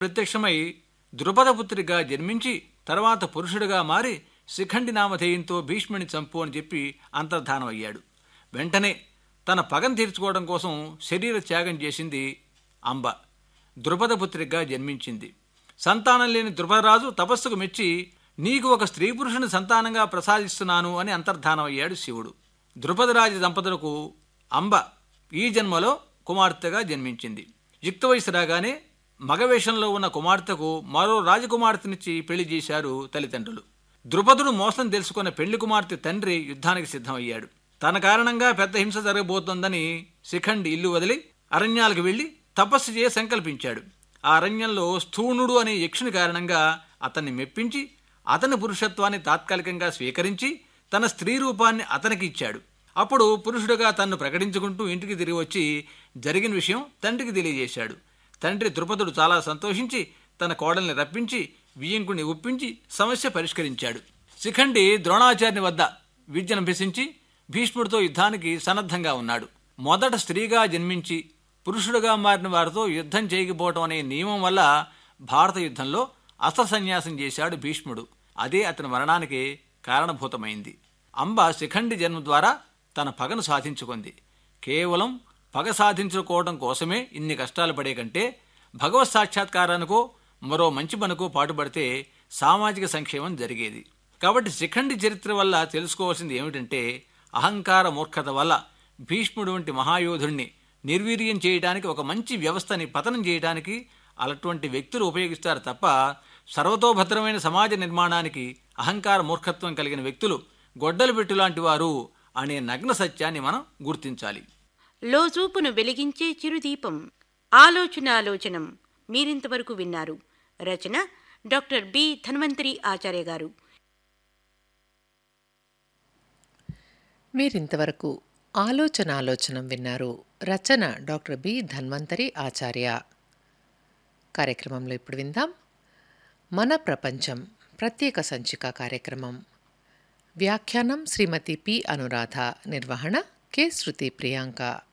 ప్రత్యక్షమై ద్రుపదపుత్రిగా జన్మించి తర్వాత పురుషుడిగా మారి శిఖండి నామధేయంతో భీష్ముని చంపు అని చెప్పి అంతర్ధానం అయ్యాడు వెంటనే తన పగను తీర్చుకోవడం కోసం శరీర త్యాగం చేసింది అంబ ద్రుపదపుత్రిగా జన్మించింది సంతానం లేని ద్రుపదరాజు తపస్సుకు మెచ్చి నీకు ఒక స్త్రీ పురుషుని సంతానంగా ప్రసాదిస్తున్నాను అని అంతర్ధానం అయ్యాడు శివుడు ద్రుపదరాజు దంపతులకు అంబ ఈ జన్మలో కుమార్తెగా జన్మించింది యుక్త వయసు రాగానే మగవేషంలో ఉన్న కుమార్తెకు మరో రాజకుమార్తెనిచ్చి పెళ్లి చేశారు తల్లిదండ్రులు ద్రుపదుడు మోసం తెలుసుకున్న పెళ్లి కుమార్తె తండ్రి యుద్ధానికి సిద్ధమయ్యాడు తన కారణంగా పెద్ద హింస జరగబోతోందని శిఖండి ఇల్లు వదిలి అరణ్యాలకు వెళ్లి తపస్సు చేయ సంకల్పించాడు ఆ అరణ్యంలో స్థూణుడు అనే యక్షుని కారణంగా అతన్ని మెప్పించి అతని పురుషత్వాన్ని తాత్కాలికంగా స్వీకరించి తన స్త్రీ రూపాన్ని అతనికి ఇచ్చాడు అప్పుడు పురుషుడుగా తన్ను ప్రకటించుకుంటూ ఇంటికి తిరిగి వచ్చి జరిగిన విషయం తండ్రికి తెలియజేశాడు తండ్రి ద్రుపదుడు చాలా సంతోషించి తన కోడల్ని రప్పించి వియ్యంకుని ఒప్పించి సమస్య పరిష్కరించాడు శిఖండి ద్రోణాచార్యుని వద్ద విద్యనభ్యసించి భీష్ముడితో యుద్ధానికి సన్నద్ధంగా ఉన్నాడు మొదట స్త్రీగా జన్మించి పురుషుడుగా మారిన వారితో యుద్ధం చేయకపోవటం అనే నియమం వల్ల భారత యుద్ధంలో అస్త్ర సన్యాసం చేశాడు భీష్ముడు అదే అతని మరణానికి కారణభూతమైంది అంబ శిఖండి జన్మ ద్వారా తన పగను సాధించుకుంది కేవలం పగ సాధించుకోవడం కోసమే ఇన్ని కష్టాలు పడే కంటే భగవత్ సాక్షాత్కారానికో మరో మంచి పనుకో పాటుపడితే సామాజిక సంక్షేమం జరిగేది కాబట్టి శిఖండి చరిత్ర వల్ల తెలుసుకోవాల్సింది ఏమిటంటే అహంకార మూర్ఖత వల్ల భీష్ముడు వంటి మహాయోధుడిని నిర్వీర్యం చేయడానికి ఒక మంచి వ్యవస్థని పతనం చేయడానికి అలటువంటి వ్యక్తులు ఉపయోగిస్తారు తప్ప సర్వతోభద్రమైన సమాజ నిర్మాణానికి అహంకార మూర్ఖత్వం కలిగిన వ్యక్తులు గొడ్డలు పెట్టులాంటి వారు అనే నగ్న సత్యాన్ని మనం గుర్తించాలి లోజూపును వెలిగించే చిరుదీపం ఆలోచనాలోచనం మీరింతవరకు విన్నారు రచన డాక్టర్ బి ధన్వంతరి ఆచార్య గారు మీరింతవరకు ఆలోచనాలోచనం విన్నారు రచన డాక్టర్ బి ధన్వంతరి ఆచార్య కార్యక్రమంలో ఇప్పుడు విందాం మన ప్రపంచం ప్రత్యేక సంచిక కార్యక్రమం వ్యాఖ్యానం శ్రీమతి పి అనురాధ నిర్వహణ కె శృతి ప్రియాంక